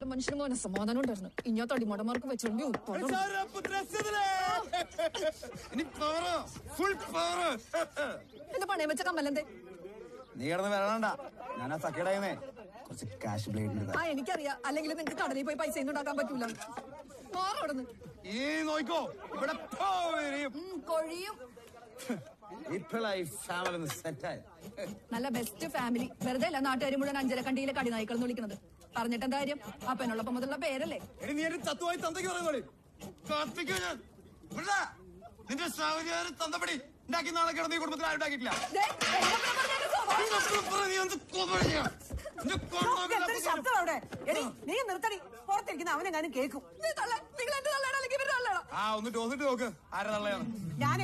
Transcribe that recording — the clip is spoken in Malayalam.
മനുഷ്യന് മോനെ സമാധാനം ഉണ്ടായിരുന്നു ഇഞ്ഞാ തടിമടമാർക്ക് വെച്ചോണ്ടി ഉപ്പാണ് ഇനി പവർ ഫുൾ പവർ എന്റെ പണയം വെച്ച കമ്മലെന്തേ നീ കിടന്ന് വരണണ്ട ഞാൻ ആ സക്കടയുന്നേ കുറച്ച് കാശ് ബ്ലേഡ് ആ എനിക്കറിയാം അല്ലെങ്കിൽ നിങ്ങക്ക് കടലിൽ പോയി പൈസ ഒന്നും ഉണ്ടാക്കാൻ പറ്റൂല മാറവിടുന്ന് ഈ നോയിക്കോ ഇവിടെ പോ വരും. കൊഴിയും ഇപ്പോഴായി ഫാമിലി സെറ്റായി നല്ല ബെസ്റ്റ് ഫാമിലി വെറുതെ അല്ല നാട്ടുകാർ മുഴുവൻ അഞ്ചരക്കണ്ടിയിലെ കടിനായ്ക്കൾ എന്ന് വിളിക്കുന്നത് പറഞ്ഞിട്ട് എന്താ കാര്യം അപ്പനുള്ളപ്പം മുതലുള്ള പേരല്ലേ എടി നീ എന്റെ തത്വമായി തന്തയ്ക്ക് പറയുന്നോളി കാത്തിക്കോ ഞാൻ ഇവിടെ നിന്റെ സാഹചര്യം തന്തപ്പടി ഉണ്ടാക്കി നാളെ കിടന്ന് ഈ കുടുംബത്തിൽ ആരും ഉണ്ടാക്കിയിട്ടില്ല ദേ, എന്നെ പറഞ്ഞേക്ക് സ്വഭാവം. നീ ഒന്ന് കൊന്നൊഴിഞ്ഞോ. നിന്റെ കൊന്നൊക്കെ എന്തൊരു ശബ്ദം അവിടെ എടി നീ നിർത്തടി പുറത്തിരിക്കുന്ന അവനെങ്ങാനും കേൾക്കും നീ തള്ള നിങ്ങൾ എന്റെ തള്ളാണ് അല്ലെങ്കിൽ ഇവരുടെ തള്ളാണോ ആ ഒന്ന് ടോസിട്ട് നോക്ക് ആരാ തള്ളയാണ് ഞാൻ